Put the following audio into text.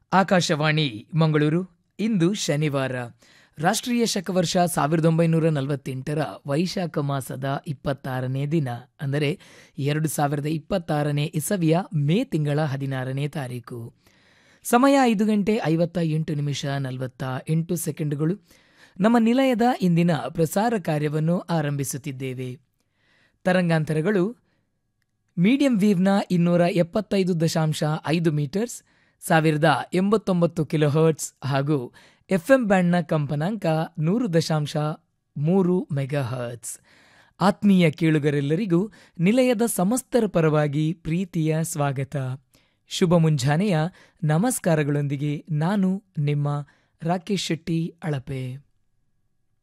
ಆಕಾಶವಾಣಿ ಮಂಗಳೂರು ಇಂದು ಶನಿವಾರ ರಾಷ್ಟ್ರೀಯ ಶಕವರ್ಷ ಸಾವಿರದ ಒಂಬೈನೂರ ನಲವತ್ತೆಂಟರ ವೈಶಾಖ ಮಾಸದ ಇಪ್ಪತ್ತಾರನೇ ದಿನ ಅಂದರೆ ಎರಡು ಸಾವಿರದ ಇಪ್ಪತ್ತಾರನೇ ಇಸವಿಯ ಮೇ ತಿಂಗಳ ಹದಿನಾರನೇ ತಾರೀಕು ಸಮಯ ಐದು ಗಂಟೆ ಐವತ್ತ ಎಂಟು ನಿಮಿಷ ನಲವತ್ತ ಎಂಟು ಸೆಕೆಂಡುಗಳು ನಮ್ಮ ನಿಲಯದ ಇಂದಿನ ಪ್ರಸಾರ ಕಾರ್ಯವನ್ನು ಆರಂಭಿಸುತ್ತಿದ್ದೇವೆ ತರಂಗಾಂತರಗಳು ಮೀಡಿಯಂ ವೇವ್ನ ಇನ್ನೂರ ಎಪ್ಪತ್ತೈದು ದಶಾಂಶ ಐದು ಮೀಟರ್ಸ್ ಸಾವಿರದ ಎಂಬತ್ತೊಂಬತ್ತು ಕಿಲೋಹರ್ಟ್ಸ್ ಹಾಗೂ ಎಫ್ಎಂ ಬ್ಯಾಂಡ್ನ ಕಂಪನಾಂಕ ನೂರು ದಶಾಂಶ ಮೂರು ಮೆಗಾ ಹರ್ಟ್ಸ್ ಆತ್ಮೀಯ ಕೇಳುಗರೆಲ್ಲರಿಗೂ ನಿಲಯದ ಸಮಸ್ತರ ಪರವಾಗಿ ಪ್ರೀತಿಯ ಸ್ವಾಗತ ಶುಭ ಮುಂಜಾನೆಯ ನಮಸ್ಕಾರಗಳೊಂದಿಗೆ ನಾನು ನಿಮ್ಮ ರಾಕೇಶ್ ಶೆಟ್ಟಿ ಅಳಪೆ